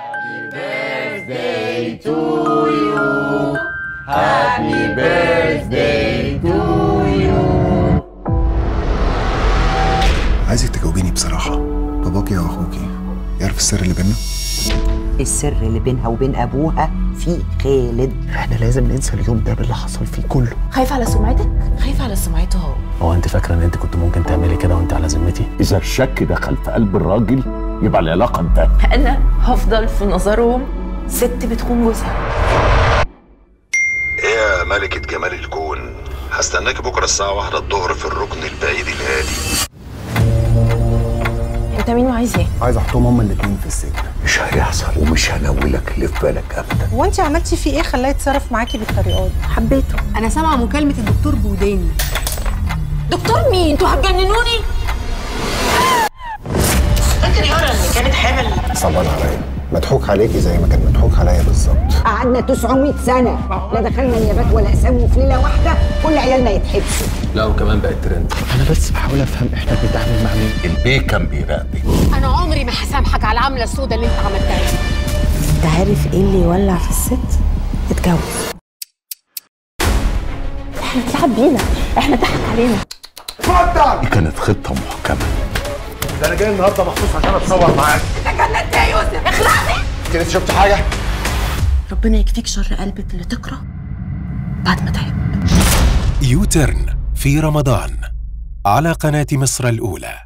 عايزك تجاوبيني بصراحة باباكي أو أخوكي يعرف السر اللي بينا؟ السر اللي بينها وبين ابوها في خالد احنا لازم ننسى اليوم ده باللي حصل فيه كله خايف على سمعتك خايف على سمعته هو هو انت فاكره ان انت كنت ممكن تعملي كده وانت على ذمتي إذا الشك دخل في قلب الراجل يبقى العلاقة انتهت انا هفضل في نظرهم ست بتخون جوزها ايه يا ملكة جمال الكون هستناك بكرة الساعة واحدة الظهر في الركن البعيد الهادي انت مين وعايز ايه عايز أحطهم هما الاتنين في السجن مش هيحصل ومش هنولك اللي في بالك أبدا هو انت عملتي فيه ايه خلاه يتصرف معاكي بالطريقه دي حبيته انا سامعه مكالمه الدكتور بوداني دكتور مين انتوا هتجننوني فاكر يارا اللي كانت حامل صعبان عليا مضحوك عليكي زي ما كان مضحوك عليا بالظبط قعدنا 900 سنه لا دخلنا نيابات ولا اقسام وفي ليله واحده كل عيالنا يتحبسوا لا وكمان بقت ترند أنا بس بحاول أفهم إحنا بنتعامل مع مين البيه كان بيراقبك انا عمري ما هسامحك على العمله السوداء اللي انت عملتها دي انت عارف ايه اللي يولع في الست اتجوز احنا اتلعب بينا احنا ضحك علينا دي كانت خطة محكمة ده أنا جاي النهاردة مخصوص عشان أتصور معاك أنت لسه شفت حاجة؟ ربنا يكفيك شر قلبك اللي تكره بعد ما تعب يوترن في رمضان على قناة مصر الأولى